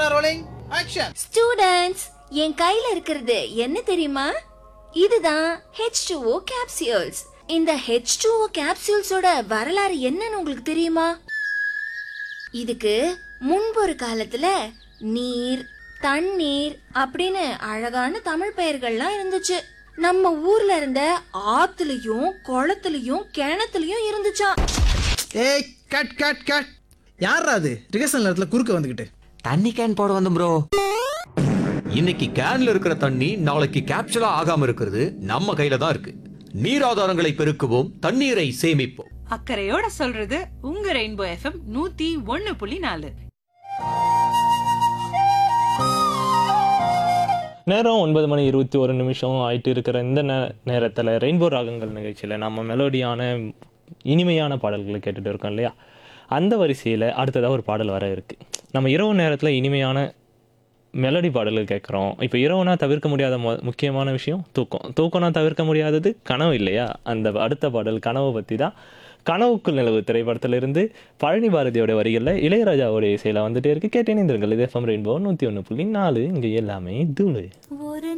camera rolling action students என் கையில இருக்கிறது என்ன தெரியுமா இதுதான் H2O capsules இந்த H2O capsuleஸோட வரலாறு என்னன்னு உங்களுக்கு தெரியுமா இதுக்கு முன்பு ஒரு காலத்துல நீர் தண்ணீர் அப்படின்னு அழகான தமிழ் பெயர்கள்லாம் இருந்துச்சு நம்ம ஊர்ல இருந்த ஆத்துலயும் குளத்துலயும் கிணத்துலயும் இருந்துச்சாம் ஏய் கட் கட் கட் யாரா அது ரிகர்சல் நேரத்துல குறுக்க வந்துகிட்டு தண்ணி கேன் போட வந்தோம் ப்ரோ இன்னைக்கு கேன்ல இருக்கிற தண்ணி நாளைக்கு கேப்சூலா ஆகாம இருக்கிறது நம்ம கையில தான் இருக்கு நீர் ஆதாரங்களை பெருக்குவோம் தண்ணீரை சேமிப்போம் அக்கறையோட சொல்றது உங்க ரெயின்போ எஃப்எம் நூத்தி ஒன்னு புள்ளி நாலு நேரம் ஒன்பது மணி இருபத்தி ஒரு நிமிஷம் ஆயிட்டு இருக்கிற இந்த நே நேரத்தில் ரெயின்போ ராகங்கள் நிகழ்ச்சியில் நம்ம மெலோடியான இனிமையான பாடல்களை கேட்டுட்டு இருக்கோம் இல்லையா அந்த வரிசையில் அடுத்ததாக ஒரு பாடல் வர இருக்குது நம்ம இரவு நேரத்தில் இனிமையான மெலடி பாடல்கள் கேட்குறோம் இப்போ இரவுனா தவிர்க்க முடியாத மொ முக்கியமான விஷயம் தூக்கம் தூக்கம்னா தவிர்க்க முடியாதது கனவு இல்லையா அந்த அடுத்த பாடல் கனவை பற்றி தான் கனவுக்குள் நிலவு திரைப்படத்திலிருந்து பழனி பாரதியோட வரிகளில் இளையராஜாவோட இசையில் வந்துட்டே இருக்கு கேட்டேன் இது எஃப்எம் ரெயின்போ நூற்றி ஒன்று புள்ளி நாலு இங்கே எல்லாமே தூளு ஒரு